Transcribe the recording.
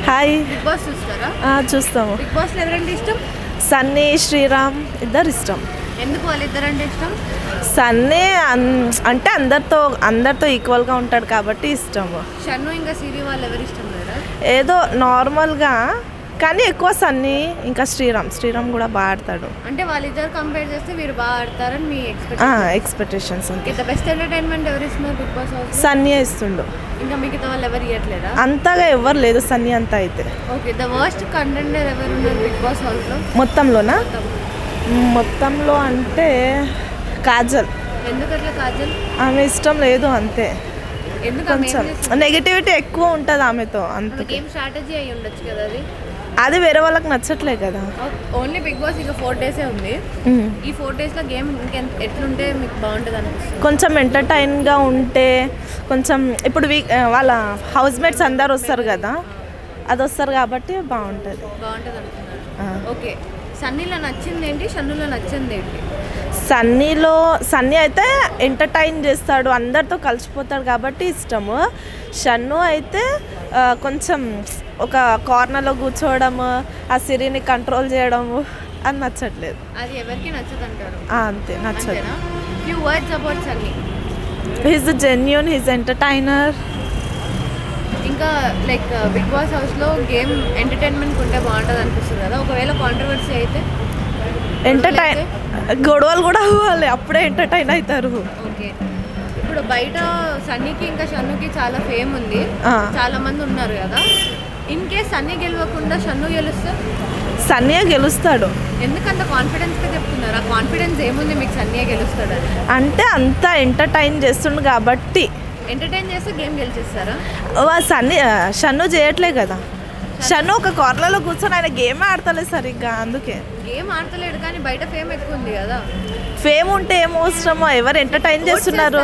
Hi big boss చూస్తారా ఆ, చూస్తాము బిగ్ బాస్ ఎవరంటే ఇష్టం సన్నీ శ్రీరామ్ ఇద్దరు ఇష్టం ఎందుకు వాళ్ళిద్దరంటే ఇష్టం సన్నీ అన్- అంటే అందరితో అందరితో ఈక్వల్గా ఉంటాడు కాబట్టి ఇష్టము షన్ను ఇంకా సిరి వాళ్ళు ఎవరు ఇష్టం లేదా ఏదో నార్మల్గా కానీ ఎక్కువ సన్నీ ఇంకా శ్రీరామ్ శ్రీరామ్ కూడా బాగా ఆడతాడు అంటే వాళ్ళిద్దరు కంపేర్ చేస్తే మీరు బాగా ఆడతారని మీ expect expectations okay the best entertainment ఎవరు ఇస్తున్నారు బిగ్ బాస్ హౌస్ సన్నీ ఇస్తుండు ఇంకా మిగతా వాళ్ళు ఎవరు ఇవ్వట్లేదా అంతగా ఎవరు లేదు సన్నీ అంతా అయితే ఓకే ద వర్స్ట్ కంటెండర్ ఎవరు ఉన్నారు బిగ్ బాస్ హౌస్లో మొత్తంలోనా మొత్తంలో అంటే కాజల్ ఎందుకు అట్లా కాజల్ ఆమె ఇష్టం లేదు అంతే ఎందుకు ఆమె ఏం కొంచెం చేస్తుంది? నెగిటివిటీ ఎక్కువ ఉంటుంది ఆమెతో అంత ఆమె గేమ్ స్ట్రాటజీ అయి ఉండొచ్చు కదా అది అది వేరే వాళ్ళకి నచ్చట్లే కదా ఓన్లీ బిగ్ బాస్ ఇక ఫోర్ డేసే ఉంది ఈ ఫోర్ డేస్లో గేమ్ ఇంకెంత ఎట్లుంటే మీకు బాగుంటుంది అనిపిస్తుంది కొంచెం ఎంటర్టైన్గా ఉంటే కొంచెం ఇప్పుడు వీక్ వాళ్ళ హౌస్ మేట్స్ అందరు వస్తారు కదా అది వస్తారు కాబట్టి బాగుంటుంది బాగుంటుంది అనుకున్నారు ఆ. ఓకే సన్నీలో నచ్చింది ఏంటి షన్నులో నచ్చింది ఏంటి సన్నీలో సన్నీ అయితే ఎంటర్టైన్ చేస్తాడు అందరితో కలిసిపోతాడు కాబట్టి ఇష్టము షన్ను అయితే ఆ, కొంచెం ఒక కార్నర్లో కూర్చోవడము ఆ సిరిని కంట్రోల్ చేయడము అది నచ్చట్లేదు అది ఎవరికి నచ్చదు అంటారు ఆ, అంతే నచ్చదు అంతేనా few words about Sunny he's genuine he's entertainer ఇంకా లైక్ బిగ్ బాస్ హౌస్లో గేమ్ ఎంటర్టైన్మెంట్ ఉంటే బాగుంటుంది అనిపిస్తుంది కదా ఒకవేళ కాంట్రవర్సీ అయితే ఎంటర్టైన్ గొడవలు కూడా అవ్వాలి అప్పుడే ఎంటర్టైన్ అవుతారు ఓకే ఇప్పుడు బయట సన్నీకి ఇంకా షన్నుకి చాలా ఫేమ్ ఉంది ఆ. చాలా మంది ఉన్నారు కదా ఇన్ కేస్ సన్నీ గెలవకుండా షన్ను గెలుస్తే సన్నీయే గెలుస్తాడు ఎందుకంత కాన్ఫిడెన్స్గా చెప్తున్నారు ఆ కాన్ఫిడెన్స్ ఏముంది మీకు సన్నీయే గెలుస్తాడని అంటే అంత ఎంటర్టైన్ చేస్తుండు కాబట్టి ఎంటర్టైన్ చేస్తే గేమ్ గెలిచేస్తారా వా- సన్నీ ఆ, షన్ను చేయట్లే కదా షన్ను ఒక కార్నర్లో కూర్చొని ఆయన గేమే ఆడతలేదు సరిగ్గా అందుకే గేమ్ ఆడతలేడు కానీ బయట ఫేమ్ ఎక్కువ ఉంది కదా ఫేమ్ ఉంటే ఏం అవసరమో ఎవరు ఎంటర్టైన్ చేస్తున్నారు